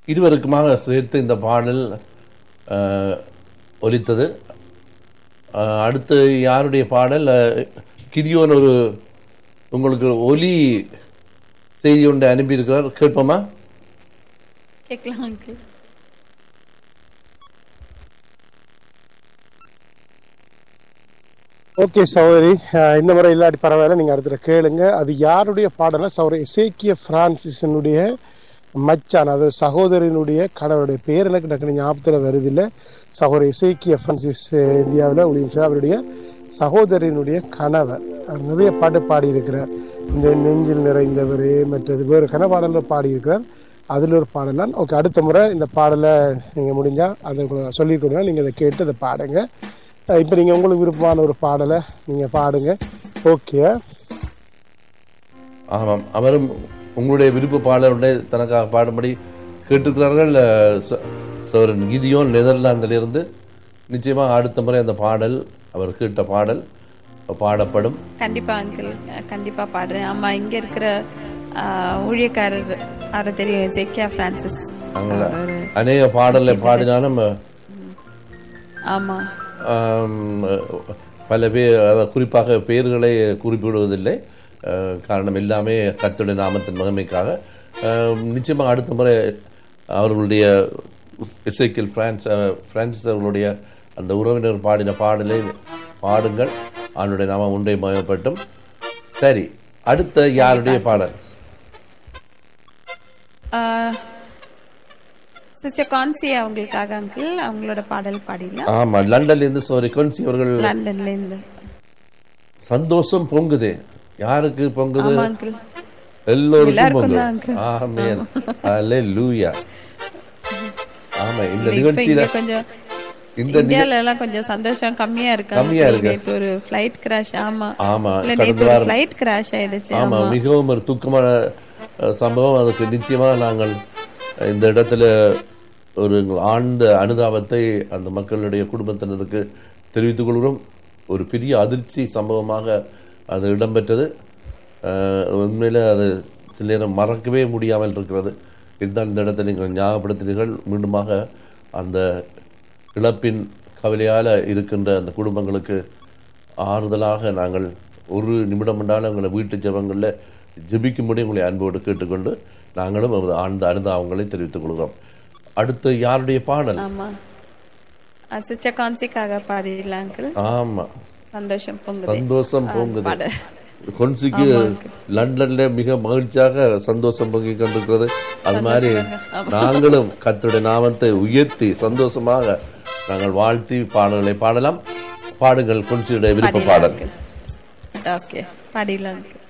இருவருக்குமாக சேர்த்து இந்த பாடல் அஹ், ஒலித்தது அஹ், அடுத்து யாருடைய பாடல் அஹ், கிதியோன் ஒரு உங்களுக்கு ஒலி செய்தி ஒன்று அனுப்பியிருக்கிறார் கேட்போமா கேட்கலாம் அங்கிள் ஓகே சகோதரி அஹ் இந்த முறை இல்லாட்டி பரவாயில்ல நீங்க அடுத்த கேளுங்க அது யாருடைய பாடல்னா சகோதரி இசேக்கிய பிரான்சிஸினுடைய மச்சான் அது சகோதரனுடைய கணவருடைய பேர் எனக்கு டக்குனு ஞாபகத்தில் வருது இல்லை சகோதரி இசேக்கிய பிரான்சிஸ் இந்தியாவில் ஒளியும் அவருடைய சகோதரனுடைய கணவர் அவர் நிறைய பாட்டு பாடி இருக்கிறார் இந்த நெஞ்சில் நிறைந்தவர் மற்றது வேறு கனபாடலில் பாடி இருக்கிறார் அதில் ஒரு பாடல் தான் ஓகே அடுத்த முறை இந்த பாடலை நீங்கள் முடிஞ்சா அதை சொல்லியிருக்கீங்க நீங்கள் அதை கேட்டு அதை பாடுங்க அஹ் இப்ப நீங்க உங்களுக்கு விருப்பமான ஒரு பாடலை நீங்க பாடுங்க ஓகே ஆமாம் அவரும் உங்களுடைய விருப்ப பாடலுடைய தனக்காக பாடும்படி கேட்டிருக்கிறார்கள் அஹ், ச- சோரன் கிதியோன் நெதர்லாந்திலிருந்து நிச்சயமாக அடுத்த முறை அந்த பாடல் அவர் கேட்ட பாடல் பாடப்படும் கண்டிப்பா அங்கிள் கண்டிப்பா பாடுறேன் ஆமா இங்க இருக்கிற ஆஹ், ஊழியக்காரர் அவரை தெரியும் ஜெக்கியா பிரான்சிஸ் நாங்கள் அவரு அநேக பாடலை பாடினாலும் ஆமா ஆம், பல பேர் அதாவது குறிப்பாக பெயர்களை குறிப்பிடுவதில்லை அஹ், காரணம் எல்லாமே கர்த்தருடைய நாமத்தின் மகிமைக்காக அஹ், நிச்சயமாக அடுத்த முறை அவர்களுடைய இசைக்கில் பிரான்ஸ் அஹ், பிரான்சிஸ் அவர்களுடைய அந்த உறவினர் பாடின பாடலை பாடுங்கள் அவனுடைய நாமம் உண்டை மயப்பட்டும் சரி அடுத்த யாருடைய பாடல் சிஸ்டர் கான்சி அவங்களுக்காக அங்கிள் அவங்களோட பாடல் பாடிடலாம் ஆமா லண்டன்ல இருந்து சோரி கொன்சி அவர்கள் லண்டன்ல இருந்து சந்தோஷம் பொங்குது யாருக்கு பொங்குது ஆமா அங்கிள் எல்லோருக்கும் எல்லாருக்கும் பொங்கல் தான் uncle. ஆமென் அல்லேலூயா ஆமா இந்த இப்ப நிகழ்ச்சியில இங்க கொஞ்சம் இந்த இந்தியால எல்லாம் கொஞ்சம் சந்தோஷம் கம்மியா இருக்கு கம்மியா uncle. இருக்கு. நேத்து ஒரு ஃபிளைட் கிராஷ் ஆமா ஆமா இல்ல கடந்த நேத்து ஒரு வாரம் ஃபிளைட் கிராஷ் ஆயிடுச்சு ஆமா ஆமா மிகவும் ஒரு துக்கமான அஹ், சம்பவம் அதுக்கு நிச்சயமாக நாங்கள் அஹ், இந்த இடத்துல ஒரு ஆழ்ந்த அனுதாபத்தை அந்த மக்களுடைய குடும்பத்தினருக்கு தெரிவித்துக் கொள்கிறோம் ஒரு பெரிய அதிர்ச்சி சம்பவமாக அது இடம்பெற்றது அஹ், உண்மையில அது சில நேரம் மறக்கவே முடியாமல் இருக்கிறது இதுதான் இந்த இடத்தை நீங்கள் ஞாபகப்படுத்தினீர்கள் மீண்டுமாக அந்த இழப்பின் கவலையால் இருக்கின்ற அந்த குடும்பங்களுக்கு ஆறுதலாக நாங்கள் ஒரு நிமிடம் என்றாலும் எங்களை வீட்டு ஜெபங்களில் ஜெபிக்கும்படி உங்களை அன்போடு கேட்டுக்கொண்டு நாங்களும் நமது ஆழ்ந்த அனுதாபங்களை தெரிவித்துக் கொள்கிறோம் அடுத்து யாருடைய பாடல் ஆமா சிஸ்டர் கான்சிக்காக பாடிடலாம் அங்கிள் ஆமா சந்தோஷம் பொங்குது சந்தோஷம் பொங்குது பாடல் கொன்சிக்கு லண்டன்ல மிக மகிழ்ச்சியாக சந்தோஷம் பொங்கிக் கொண்டிருக்கிறது அது மாதிரி நாங்களும் கர்த்தருடைய நாமத்தை உயர்த்தி சந்தோஷமாக நாங்கள் வாழ்த்தி பாடல்களை பாடலாம் பாடுங்கள் கொன்சியுடைய விருப்ப பாடல் ஓகே பாடிடலாம் uncle.